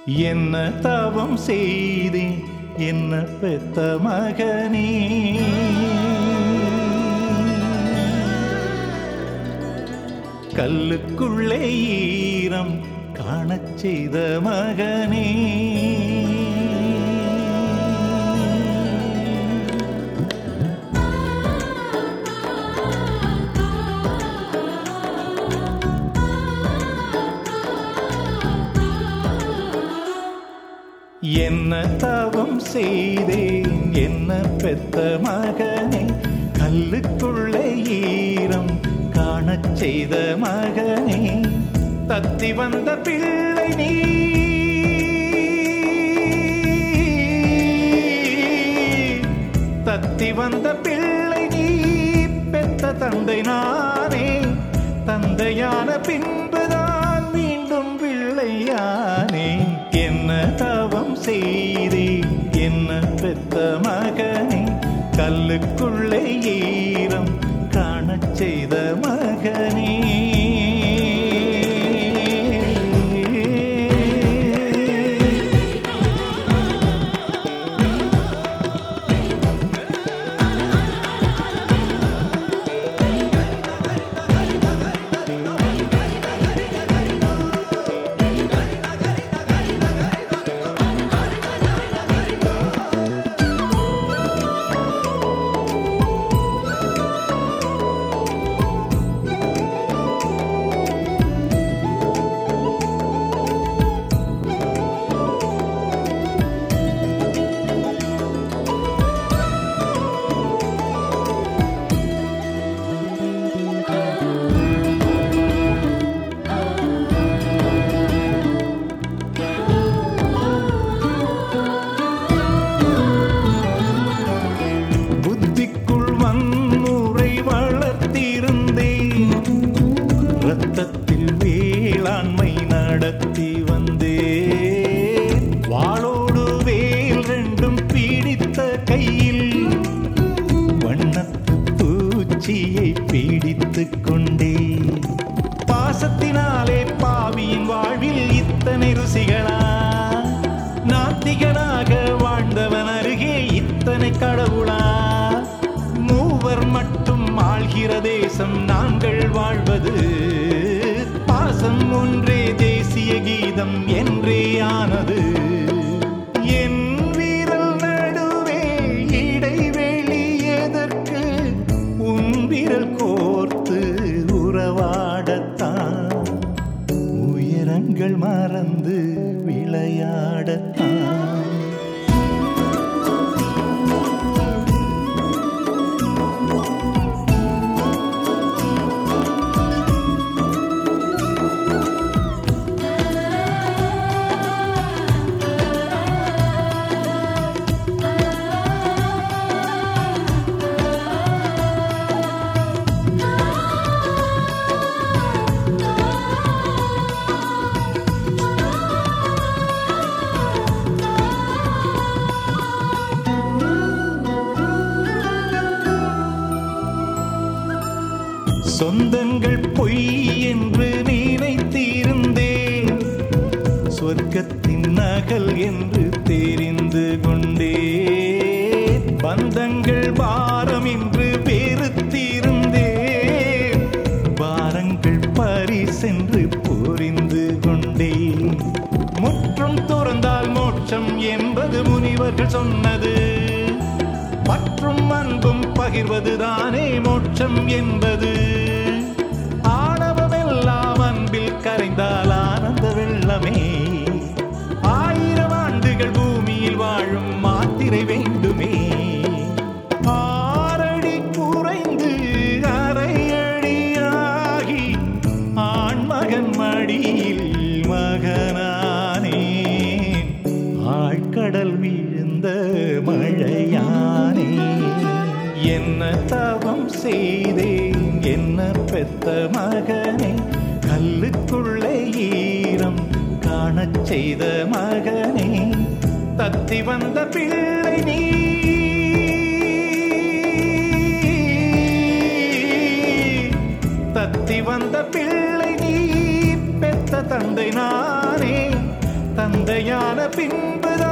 என்ன தவம் செய்தேன் என்ன பெத்த மகனே கல்லுக்குள்ளே ஈரம் காணச் செய்த மகனே என்ன தவம் செய்தேன் என்ன பெத்த மகனே கல்லுக்குள்ளே ஈரம் காணச் செய்த மகனே தத்தி வந்த பிள்ளை நீ தத்தி வந்த பிள்ளை நீ பெத்த தந்தை நானே தந்தையான பின்புதான் மீண்டும் பிள்ளையானே என்ன தவம் செய்தேன் என்ன பெத்த மகனே கல்லுக்குள்ளே ஈரம் காணச் செய்த மகனே புத்திக்குள் வன்முறை வளர்த்திருந்தேன் ரத்தத்தில் வேளாண்மை நடத்தி வந்தேன் வாளோடு வேல் ரெண்டும் பீடித்த கையில் வண்ணத்து பூச்சியை பீடித்துக் கொண்டே பாசத்தினாலே பாவியின் வாழ்வில் இத்தனை ருசிகளா நாத்திகனாக வாழ்ந்தவன் அருகே இத்தனை கடவுளா மூவர் மட்டும் ஆள்கிற தேசம் நாங்கள் வாழ்வது பாசம் ஒன்றே தேசிய கீதம் என்றே ஆனது என் வீரல் நடுவே இடைவெளி எதற்கு உன் விரல் கோர்த்து உறவாடத்தான் உயரங்கள் மறந்து விளையாடத்தான் சொந்தங்கள் பொய் என்று நினைத்திருந்தேன் சொர்க்கத்தின் நகல் என்று தெரிந்து கொண்டே பந்தங்கள் பாரம் என்று வெறுத்திருந்தேன் பாரங்கள் பரிசென்று புரிந்து கொண்டே முற்றும் துறந்தால் மோட்சம் என்பது முனிவர்கள் சொன்னது மற்றும் அன்பும் பகிர்வதுதானே மோட்சம் என்பது ஆணவமெல்லாம் அன்பில் கரைந்தால் ஆனந்த வெள்ளமே ஆயிரம் ஆண்டுகள் பூமியில் வாழும் மாத்திரை வேண்டுமே ஆறடி குறைந்து அரையடியாகி ஆண்மகன் மடியில் மகனானே ஆழ்கடல் விழுந்த மழையானே என்ன தவம் செய்தேன் என்ன பெத்த மகனே கல்லுக்குள்ளே ஈரம் காணச் செய்த மகனே தத்தி வந்த பிள்ளை நீ தத்தி வந்த பிள்ளை நீ பெத்த தந்தை நானே தந்தையா பின்புதான்